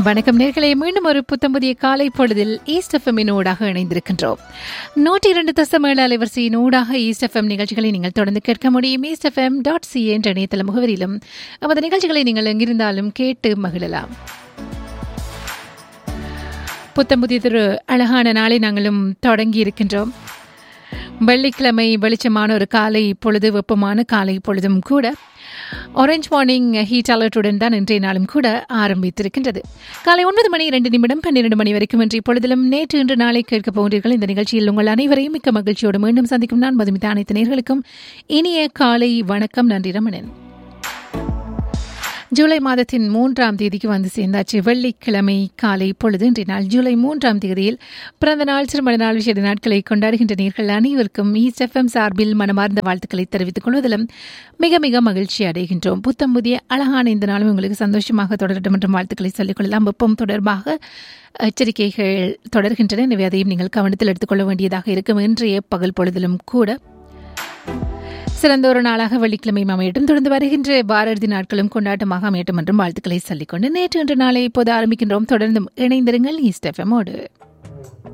வணக்கம் நேர்களே மீண்டும் ஒரு புத்தம்புதிய காலை பொழுதில் ஈஸ்ட் எஃப்எம்மின் ஊடாக இணைந்திருக்கின்றோம் நூற்றி இரண்டு தசம் ஏழு அலைவரிசையின் ஊடாக ஈஸ்ட் எஃப்எம் நிகழ்ச்சிகளை நீங்கள் தொடர்ந்து கேட்க முடியும் ஈஸ்ட் எஃப்எம் டாட் சி என்ற இணையதள முகவரியிலும் நமது நிகழ்ச்சிகளை நீங்கள் எங்கிருந்தாலும் கேட்டு மகிழலாம் புத்தம்புதிய திரு அழகான நாளை நாங்களும் தொடங்கி இருக்கின்றோம் வெள்ளிக்கிழமை வெளிச்சமான ஒரு காலை பொழுது வெப்பமான காலை பொழுதும் கூட ஆரஞ்ச் மார்னிங் ஹீட் அலர்ட்டுடன் தான் இன்றைய நாளும் கூட ஆரம்பித்திருக்கின்றது காலை ஒன்பது மணி இரண்டு நிமிடம் பன்னிரண்டு மணி வரைக்கும் இன்றைய பொழுதிலும் நேற்று இன்று நாளை கேட்கப் போகிறீர்கள் இந்த நிகழ்ச்சியில் உங்கள் அனைவரையும் மிக்க மகிழ்ச்சியோடு மீண்டும் சந்திக்கும் நான் மதுமிதா அனைத்து நேர்களுக்கும் இனிய காலை வணக்கம் நன்றி ரமணன் ஜூலை மாதத்தின் மூன்றாம் தேதிக்கு வந்து சேர்ந்தாச்சு வெள்ளிக்கிழமை காலை பொழுது இன்றைய நாள் ஜூலை மூன்றாம் தேதியில் பிறந்த நாள் திருமண நாள் விஷய நாட்களை கொண்டாடுகின்ற நேர்கள் அனைவருக்கும் ஈஸ்ட் எஃப்எம் சார்பில் மனமார்ந்த வாழ்த்துக்களை தெரிவித்துக் கொள்வதிலும் மிக மிக மகிழ்ச்சி அடைகின்றோம் புத்தம் புதிய அழகான இந்த நாளும் உங்களுக்கு சந்தோஷமாக தொடரட்டும் என்ற வாழ்த்துக்களை சொல்லிக்கொள்ளலாம் வெப்பம் தொடர்பாக எச்சரிக்கைகள் தொடர்கின்றன எனவே அதையும் நீங்கள் கவனத்தில் எடுத்துக்கொள்ள வேண்டியதாக இருக்கும் இன்றைய பகல் பொழுதிலும் கூட சிறந்த ஒரு நாளாக வெள்ளிக்கிழமை அமையட்டும் தொடர்ந்து வருகின்ற பாரதி நாட்களும் கொண்டாட்டமாக அமையட்டும் என்றும் வாழ்த்துக்களை சொல்லிக்கொண்டு நேற்று இன்று நாளை இப்போது ஆரம்பிக்கின்றோம் தொடர்ந்து இணைந்திருங்கள் ஈஸ்ட் எஃப்எம்மோடு